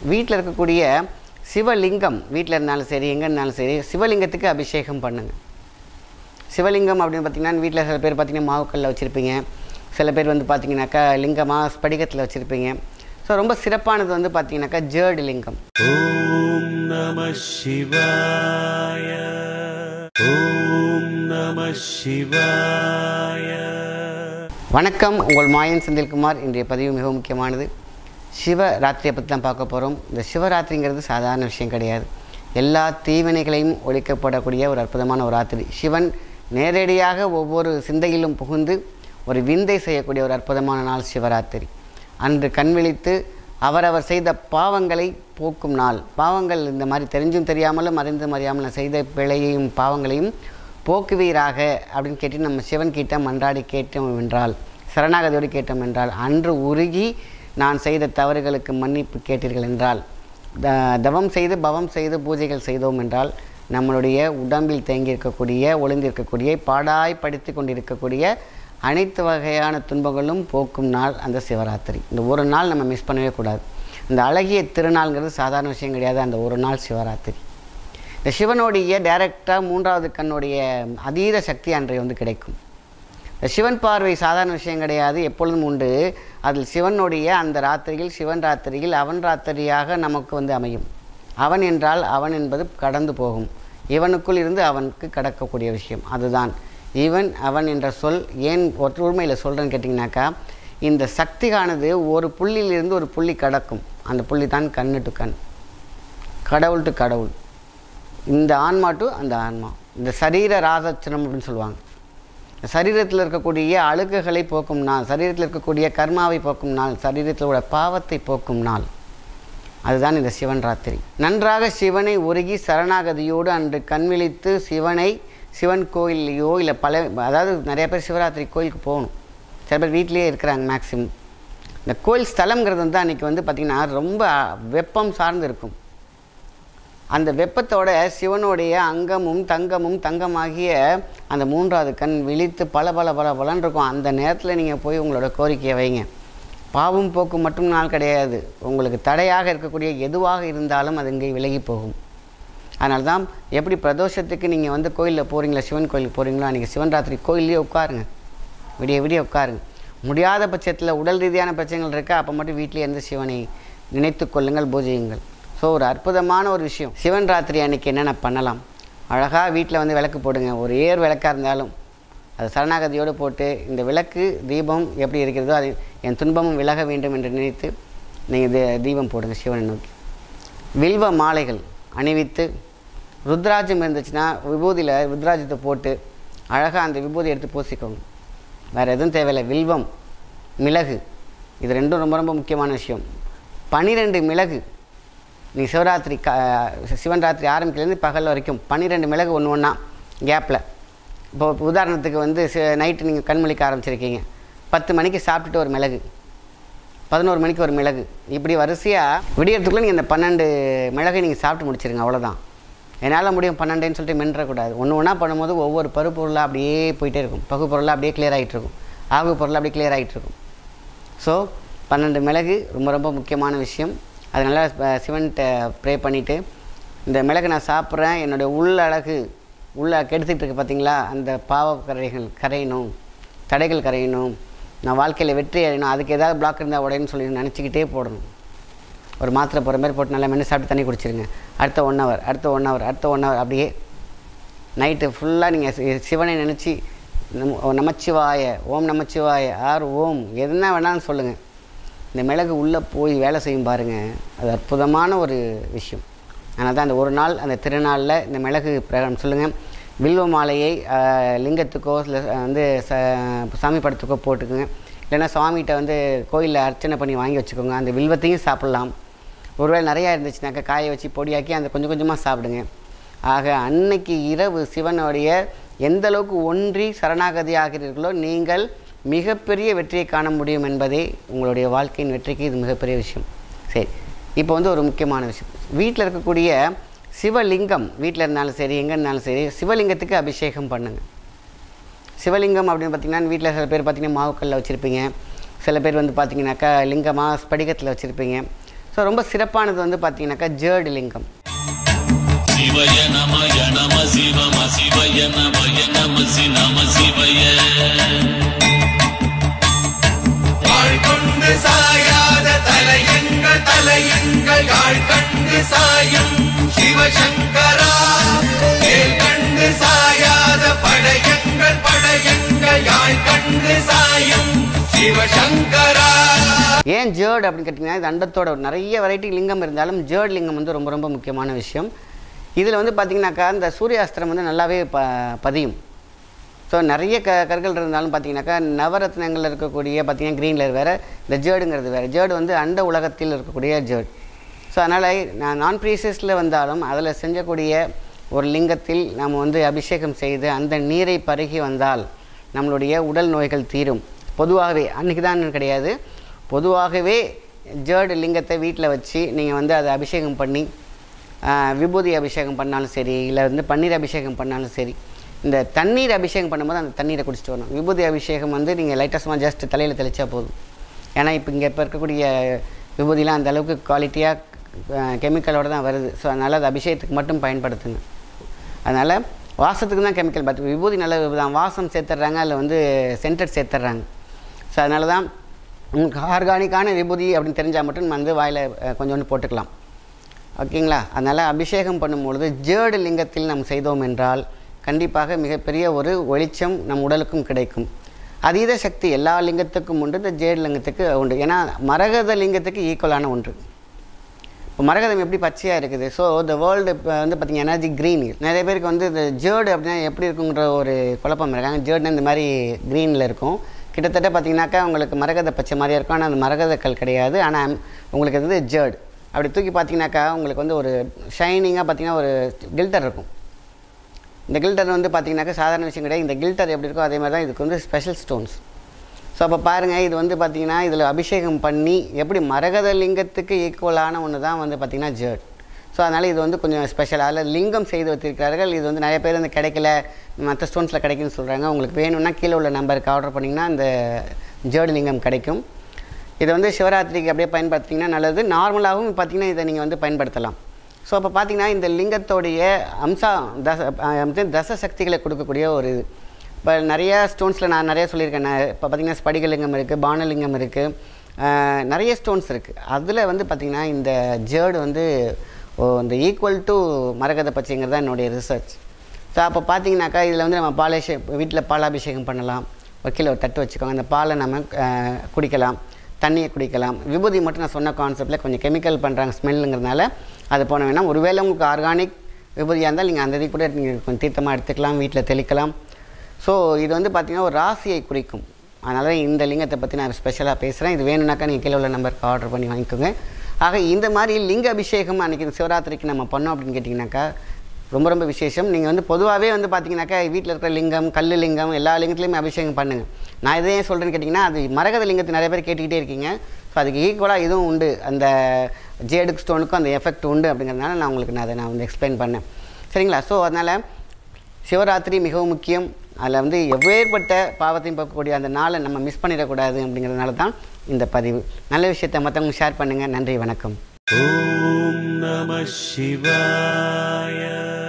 வீட்டில் இருக்கக்கூடிய சிவலிங்கம் வீட்டில் இருந்தாலும் சரி எங்கே இருந்தாலும் சரி சிவலிங்கத்துக்கு அபிஷேகம் பண்ணுங்கள் சிவலிங்கம் அப்படின்னு பார்த்தீங்கன்னா வீட்டில் சில பேர் பார்த்தீங்கன்னா மாவுக்கல்ல வச்சுருப்பீங்க சில பேர் வந்து பார்த்தீங்கன்னாக்கா லிங்கமாக ஸ்படிகத்தில் வச்சுருப்பீங்க ஸோ ரொம்ப சிறப்பானது வந்து பார்த்தீங்கன்னாக்கா ஜேர்டு லிங்கம் ॐ नमः शिवाय ॐ नमः शिवाय வணக்கம் உங்கள் மாயன் செந்தில்குமார் இன்றைய பதிவு மிக முக்கியமானது சிவராத்திரியை பற்றி தான் பார்க்க போகிறோம் இந்த சிவராத்திரிங்கிறது சாதாரண விஷயம் கிடையாது எல்லா தீவினைகளையும் ஒழிக்கப்படக்கூடிய ஒரு அற்புதமான ஒரு ராத்திரி சிவன் நேரடியாக ஒவ்வொரு சிந்தையிலும் புகுந்து ஒரு விந்தை செய்யக்கூடிய ஒரு அற்புதமான நாள் சிவராத்திரி அன்று கண்விழித்து அவரவர் செய்த பாவங்களை போக்கும் நாள் பாவங்கள் இந்த மாதிரி தெரிஞ்சும் தெரியாமலும் அறிந்தும் அறியாமலும் செய்த பிழையையும் பாவங்களையும் போக்குவீராக அப்படின்னு கேட்டு நம்ம சிவன் கிட்ட மன்றாடி கேட்டோம் என்றால் சரணாகதியோடு கேட்டோம் என்றால் அன்று உருகி நான் செய்த தவறுகளுக்கு மன்னிப்பு கேட்டீர்கள் என்றால் த தவம் செய்து பவம் செய்து பூஜைகள் செய்தோம் என்றால் நம்மளுடைய உடம்பில் தேங்கியிருக்கக்கூடிய ஒளிந்திருக்கக்கூடிய பாடாய் படித்து கொண்டிருக்கக்கூடிய அனைத்து வகையான துன்பங்களும் போக்கும் நாள் அந்த சிவராத்திரி இந்த ஒரு நாள் நம்ம மிஸ் பண்ணவே கூடாது இந்த அழகிய திருநாள்ங்கிறது சாதாரண விஷயம் கிடையாது அந்த ஒரு நாள் சிவராத்திரி இந்த சிவனுடைய டைரக்டாக மூன்றாவது கண்ணுடைய அதீத சக்தி அன்றைய வந்து கிடைக்கும் இந்த சிவன் பார்வை சாதாரண விஷயம் கிடையாது எப்பொழுதும் உண்டு அதில் சிவனுடைய அந்த ராத்திரியில் சிவன் ராத்திரியில் அவன் ராத்திரியாக நமக்கு வந்து அமையும் அவன் என்றால் அவன் என்பது கடந்து போகும் இவனுக்குள் இருந்து அவனுக்கு கடக்கக்கூடிய விஷயம் அதுதான் இவன் அவன் என்ற சொல் ஏன் ஒற்றுமையில் சொல்கிறேன்னு கேட்டிங்கனாக்கா இந்த சக்தியானது ஒரு புள்ளியிலிருந்து ஒரு புள்ளி கடக்கும் அந்த புள்ளி தான் கண்ணு டு கண் கடவுள் டு கடவுள் இந்த ஆன்மா டு அந்த ஆன்மா இந்த சரீர ராசச்சனம் அப்படின்னு சொல்லுவாங்க இந்த சரீரத்தில் இருக்கக்கூடிய அழுக்குகளை போக்கும் நாள் சரீரத்தில் இருக்கக்கூடிய கர்மாவை போக்கும் நாள் சரீரத்தில் உள்ள பாவத்தை போக்கும் நாள் அதுதான் இந்த சிவன் ராத்திரி நன்றாக சிவனை உருகி சரணாகதியோடு அன்று கண்விழித்து சிவனை சிவன் கோயிலையோ இல்லை பல அதாவது நிறைய பேர் சிவராத்திரி கோயிலுக்கு போகணும் சில பேர் வீட்டிலேயே இருக்கிறாங்க மேக்ஸிமம் இந்த கோயில் ஸ்தலம்ங்கிறது வந்து அன்றைக்கி வந்து பார்த்திங்கன்னா ரொம்ப வெப்பம் சார்ந்து இருக்கும் அந்த வெப்பத்தோட சிவனுடைய அங்கமும் தங்கமும் தங்கமாகிய அந்த மூன்றாவது கண் விழித்து பல பல பல பலன் இருக்கும் அந்த நேரத்தில் நீங்கள் போய் உங்களோட கோரிக்கையை வைங்க பாவம் போக்கு மட்டும் நாள் கிடையாது உங்களுக்கு தடையாக இருக்கக்கூடிய எதுவாக இருந்தாலும் அது இங்கே விலகி போகும் அதனால தான் எப்படி பிரதோஷத்துக்கு நீங்கள் வந்து கோயிலில் போகிறீங்களா சிவன் கோயிலுக்கு போகிறீங்களோ அன்றைக்கி சிவன் ராத்திரி கோயிலே உட்காருங்க விடிய விடிய உட்காருங்க முடியாத பட்சத்தில் உடல் ரீதியான பிரச்சனைகள் இருக்கா அப்போ மட்டும் வீட்டிலே இருந்து சிவனை நினைத்து கொள்ளுங்கள் பூஜையுங்கள் ஸோ ஒரு அற்புதமான ஒரு விஷயம் சிவன் ராத்திரி அன்னைக்கு என்னென்ன பண்ணலாம் அழகாக வீட்டில் வந்து விளக்கு போடுங்க ஒரு ஏர் விளக்காக இருந்தாலும் அது சரணாகதியோடு போட்டு இந்த விளக்கு தீபம் எப்படி இருக்கிறதோ அது என் துன்பமும் விலக வேண்டும் என்று நினைத்து நீங்கள் தி தீபம் போடுங்க சிவனை நோக்கி வில்வ மாலைகள் அணிவித்து ருத்ராஜம் இருந்துச்சுன்னா விபூதியில் ருத்ராஜத்தை போட்டு அழகாக அந்த விபூதி எடுத்து பூசிக்கோங்க வேறு எதுவும் தேவையில்லை வில்வம் மிளகு இது ரெண்டும் ரொம்ப ரொம்ப முக்கியமான விஷயம் பனிரெண்டு மிளகு நீ சிவராத்திரி க சிவன் ராத்திரி ஆரம்பிக்கலேருந்து பகல் வரைக்கும் பன்னிரெண்டு மிளகு ஒன்று ஒன்றா கேப்பில் இப்போ உதாரணத்துக்கு வந்து நைட்டு நீங்கள் கண் முழிக்க ஆரம்பிச்சிருக்கீங்க பத்து மணிக்கு சாப்பிட்டுட்டு ஒரு மிளகு பதினோரு மணிக்கு ஒரு மிளகு இப்படி வரிசையாக விடியறதுக்குள்ளே நீங்கள் இந்த பன்னெண்டு மிளகை நீங்கள் சாப்பிட்டு முடிச்சிருங்க அவ்வளோதான் என்னால் முடியும் பன்னெண்டுன்னு சொல்லிட்டு மென்றக்கூடாது ஒன்று ஒன்றா பண்ணும்போது ஒவ்வொரு பருப்பொருளாக அப்படியே போயிட்டே இருக்கும் பகு பொருளாக அப்படியே கிளியர் ஆகிட்டு இருக்கும் ஆகு பொருளாக அப்படியே கிளியர் ஆகிட்டு இருக்கும் ஸோ பன்னெண்டு மிளகு ரொம்ப ரொம்ப முக்கியமான விஷயம் அதனால் சிவன்கிட்ட ப்ரே பண்ணிவிட்டு இந்த மிளகு நான் சாப்பிட்றேன் என்னுடைய உள் அழகு உள்ள கெடுத்துட்டு இருக்கு பார்த்தீங்களா அந்த பாவ கரைகள் கரையணும் தடைகள் கரையணும் நான் வாழ்க்கையில் வெற்றி அடையணும் அதுக்கு ஏதாவது பிளாக் இருந்தால் உடையன்னு சொல்லி நினச்சிக்கிட்டே போடணும் ஒரு மாத்திரை போகிற மாதிரி போட்டு நல்லா மென்று சாப்பிட்டு தண்ணி குடிச்சிருங்க அடுத்த ஒன் ஹவர் அடுத்த ஒன் ஹவர் அடுத்த ஒன் ஹவர் அப்படியே நைட்டு ஃபுல்லாக நீங்கள் சிவனை நினச்சி நமச்சிவாய ஓம் நமச்சிவாய ஆர் ஓம் எதுனா வேணாலும் சொல்லுங்கள் இந்த மிளகு உள்ளே போய் வேலை செய்யும் பாருங்கள் அது அற்புதமான ஒரு விஷயம் அதனால் தான் அந்த ஒரு நாள் அந்த திருநாளில் இந்த மிளகு பிரகாரம் சொல்லுங்கள் வில்வ மாலையை லிங்கத்துக்கோ இல்லை வந்து ச சாமி படத்துக்கோ போட்டுக்குங்க இல்லைன்னா சுவாமிகிட்ட வந்து கோயிலில் அர்ச்சனை பண்ணி வாங்கி வச்சுக்கோங்க அந்த வில்வத்தையும் சாப்பிட்லாம் ஒருவேளை நிறையா இருந்துச்சுனாக்கா காய வச்சு பொடியாக்கி அந்த கொஞ்சம் கொஞ்சமாக சாப்பிடுங்க ஆக அன்னைக்கு இரவு சிவனுடைய எந்த அளவுக்கு ஒன்றி சரணாகதி ஆகிறீர்களோ நீங்கள் மிகப்பெரிய வெற்றியை காண முடியும் என்பதே உங்களுடைய வாழ்க்கையின் வெற்றிக்கு இது மிகப்பெரிய விஷயம் சரி இப்போ வந்து ஒரு முக்கியமான விஷயம் வீட்டில் இருக்கக்கூடிய சிவலிங்கம் வீட்டில் இருந்தாலும் சரி எங்கே இருந்தாலும் சரி சிவலிங்கத்துக்கு அபிஷேகம் பண்ணுங்கள் சிவலிங்கம் அப்படின்னு பார்த்தீங்கன்னா வீட்டில் சில பேர் பார்த்தீங்கன்னா மாவுக்கல்ல வச்சுருப்பீங்க சில பேர் வந்து பார்த்தீங்கன்னாக்கா லிங்கமாக ஸ்படிகத்தில் வச்சுருப்பீங்க ஸோ ரொம்ப சிறப்பானது வந்து பார்த்தீங்கன்னாக்கா ஜேர்டு லிங்கம் சிவய நமய நம சிவம சிவய நமய நம சி நம சிவய வாழ்கொண்டு சாயாத தலையங்கள் தலையங்கள் யாழ் கண்டு சாயும் சிவசங்கரா வேல் கண்டு சாயாத படையங்கள் படையங்கள் யாழ் கண்டு சாயும் சிவசங்கரா ஏன் ஜேர்டு அப்படின்னு கேட்டிங்கன்னா இது அண்டத்தோட நிறைய வெரைட்டி லிங்கம் இருந்தாலும் ஜேர்டு லிங்கம் வந்து ரொம்ப ரொம்ப முக்கியமான விஷயம் இதில் வந்து பார்த்திங்கனாக்கா இந்த சூரியாஸ்திரம் வந்து நல்லாவே ப பதியும் ஸோ நிறைய க கற்கள் இருந்தாலும் பார்த்தீங்கன்னாக்கா நவரத்னங்களில் இருக்கக்கூடிய பார்த்தீங்கன்னா க்ரீனில் வேறு இந்த ஜேர்டுங்கிறது வேறு ஜேர்டு வந்து அண்ட உலகத்தில் இருக்கக்கூடிய ஜேர்டு ஸோ அதனால் நான் நான் ப்ரீசியஸில் வந்தாலும் அதில் செஞ்சக்கூடிய ஒரு லிங்கத்தில் நாம் வந்து அபிஷேகம் செய்து அந்த நீரை பருகி வந்தால் நம்மளுடைய உடல் நோய்கள் தீரும் பொதுவாகவே அன்றைக்கி தான் கிடையாது பொதுவாகவே ஜேர்டு லிங்கத்தை வீட்டில் வச்சு நீங்கள் வந்து அதை அபிஷேகம் பண்ணி ஆஹ், விபூதி அபிஷேகம் பண்ணாலும் சரி இல்லை வந்து பன்னீர் அபிஷேகம் பண்ணாலும் சரி இந்த தண்ணீர் அபிஷேகம் பண்ணும்போது அந்த தண்ணீரை குடிச்சிட்டு வரணும் விபூதி அபிஷேகம் வந்து நீங்கள் லைட்டாக சும்மா ஜஸ்ட் தலையில் தெளிச்சா போதும் ஏன்னா இப்போ இங்கே இப்போ இருக்கக்கூடிய விபூதிலாம் அந்த அளவுக்கு குவாலிட்டியாக கெமிக்கலோடு தான் வருது ஸோ அதனால் அது அபிஷேகத்துக்கு மட்டும் பயன்படுத்துங்க அதனால் வாசத்துக்கு தான் கெமிக்கல் பட் விபூதி நல்ல தான் வாசம் சேர்த்துட்றாங்க அதில் வந்து சென்டட் சேர்த்துட்றாங்க ஸோ அதனால தான் உங்களுக்கு ஆர்கானிக்கான விபூதி அப்படின்னு தெரிஞ்சால் மட்டும் நம்ம வந்து வாயில் கொஞ்சோண்டு போட்டுக்கலாம் ஓகேங்களா அதனால் அபிஷேகம் பண்ணும்பொழுது ஜேர்டு லிங்கத்தில் நாம் செய்தோம் என்றால் கண்டிப்பாக மிகப்பெரிய ஒரு வெளிச்சம் நம் உடலுக்கும் கிடைக்கும் அதீத சக்தி எல்லா லிங்கத்துக்கும் உண்டு இந்த ஜேர்டு லிங்கத்துக்கு உண்டு ஏன்னா மரகத லிங்கத்துக்கு ஈக்குவலான ஒன்று இப்போ மரகதம் எப்படி பச்சையாக இருக்குது ஸோ த வேர்ல்டு இப்போ வந்து பார்த்திங்க எனர்ஜி க்ரீன் நிறைய பேருக்கு வந்து இந்த ஜேர்டு அப்படின்னா எப்படி இருக்குங்கிற ஒரு குழப்பம் இருக்காங்க ஜேர்டுனா இந்த மாதிரி க்ரீனில் இருக்கும் கிட்டத்தட்ட பார்த்தீங்கன்னாக்கா உங்களுக்கு மரகத பச்சை மாதிரியா இருக்கும் ஆனால் அந்த மரகதக்கல் கிடையாது ஆனால் உங்களுக்கு வந்து ஜேர்டு அப்படி தூக்கி பார்த்தீங்கன்னாக்கா உங்களுக்கு வந்து ஒரு ஷைனிங்காக பார்த்தீங்கன்னா ஒரு கில்டர் இருக்கும் இந்த கில்டர் வந்து பார்த்தீங்கன்னாக்கா சாதாரண விஷயம் கிடையாது இந்த கில்டர் எப்படி இருக்கோ அதே மாதிரி தான் இதுக்கு வந்து ஸ்பெஷல் ஸ்டோன்ஸ் ஸோ அப்போ பாருங்கள் இது வந்து பார்த்திங்கன்னா இதில் அபிஷேகம் பண்ணி எப்படி மரகத லிங்கத்துக்கு ஈக்குவலான ஒன்று தான் வந்து பார்த்திங்கன்னா ஜேர்ட் ஸோ அதனால் இது வந்து கொஞ்சம் ஸ்பெஷல் அதில் லிங்கம் செய்து வைத்திருக்கிறார்கள் இது வந்து நிறைய பேர் வந்து கிடைக்கல மற்ற ஸ்டோன்ஸில் கிடைக்குன்னு சொல்கிறாங்க உங்களுக்கு வேணும்னா கீழே உள்ள நம்பருக்கு ஆர்டர் பண்ணிங்கன்னா இந்த ஜேர்டு லிங்கம் கிடைக்கும் இதை வந்து சிவராத்திரிக்கு அப்படியே பயன்படுத்திங்கன்னா நல்லது நார்மலாகவும் பார்த்தீங்கன்னா இதை நீங்கள் வந்து பயன்படுத்தலாம் ஸோ அப்போ பார்த்தீங்கன்னா இந்த லிங்கத்தோடைய அம்சா தச அஹ் வந்து தச சக்திகளை கொடுக்கக்கூடிய ஒரு இது இப்போ நிறைய ஸ்டோன்ஸில் நான் நிறைய சொல்லியிருக்கேன் நான் இப்போ பார்த்தீங்கன்னா ஸ்படிகலிங்கம் இருக்குது பானலிங்கம் இருக்குது நிறைய ஸ்டோன்ஸ் இருக்குது அதில் வந்து பார்த்திங்கன்னா இந்த ஜேர்டு வந்து ஓ, இந்த ஈக்குவல் டு மரகத பச்சைங்கிறது தான் என்னுடைய ரிசர்ச் ஸோ அப்போ பார்த்தீங்கன்னாக்கா இதில் வந்து நம்ம பாலேஷ வீட்டில் பாலாபிஷேகம் பண்ணலாம் ஒரு கீழே ஒரு தட்டு வச்சுக்கோங்க அந்த பாலை நம்ம அஹ், குடிக்கலாம் தண்ணியை குடிக்கலாம் விபூதி மட்டும் நான் சொன்ன கான்செப்டில் கொஞ்சம் கெமிக்கல் பண்ணுறாங்க ஸ்மெல்லுங்கிறதுனால அது போன வேணாம் ஒருவேளை உங்களுக்கு ஆர்கானிக் விபூதியாக இருந்தால் நீங்கள் அந்த இது கூட நீங்கள் கொஞ்சம் தீர்த்தமாக எடுத்துக்கலாம் வீட்டில் தெளிக்கலாம் ஸோ இது வந்து பார்த்திங்கன்னா ஒரு ராசியை குறிக்கும் அதனால் இந்த லிங்கத்தை பற்றி நான் ஸ்பெஷலாக பேசுகிறேன் இது வேணும்னாக்கா நீங்கள் கீழே உள்ள நம்பருக்கு ஆர்டர் பண்ணி வாங்கிக்கோங்க ஆக இந்த மாதிரி லிங்க அபிஷேகம் அன்றைக்கி சிவராத்திரிக்கு நம்ம பண்ணோம் அப்படின்னு கேட்டிங்கனாக்கா ரொம்ப ரொம்ப விசேஷம் நீங்கள் வந்து பொதுவாகவே வந்து பார்த்தீங்கன்னாக்கா வீட்டில் இருக்கிற லிங்கம் கல் லிங்கம் எல்லா லிங்கத்துலையுமே அபிஷேகம் பண்ணுங்கள் நான் இதே சொல்கிறேன்னு கேட்டிங்கன்னா அது மரகத லிங்கத்தை நிறைய பேர் கேட்டுக்கிட்டே இருக்கீங்க ஸோ அதுக்கு ஈக்குவலாக இதுவும் உண்டு அந்த ஜேடுக் ஸ்டோனுக்கும் அந்த எஃபெக்ட் உண்டு அப்படிங்கிறதுனால நான் உங்களுக்கு நான் அதை நான் வந்து எக்ஸ்பிளைன் பண்ணேன் சரிங்களா ஸோ அதனால் சிவராத்திரி மிகவும் முக்கியம் அதில் வந்து எவ்வேற்பட்ட பாவத்தையும் பார்க்கக்கூடிய அந்த நாளை நம்ம மிஸ் பண்ணிடக்கூடாது அப்படிங்கிறதுனால தான் இந்த பதிவு நல்ல விஷயத்தை மற்றவங்க ஷேர் பண்ணுங்கள் நன்றி வணக்கம் ॐ नमः शिवाय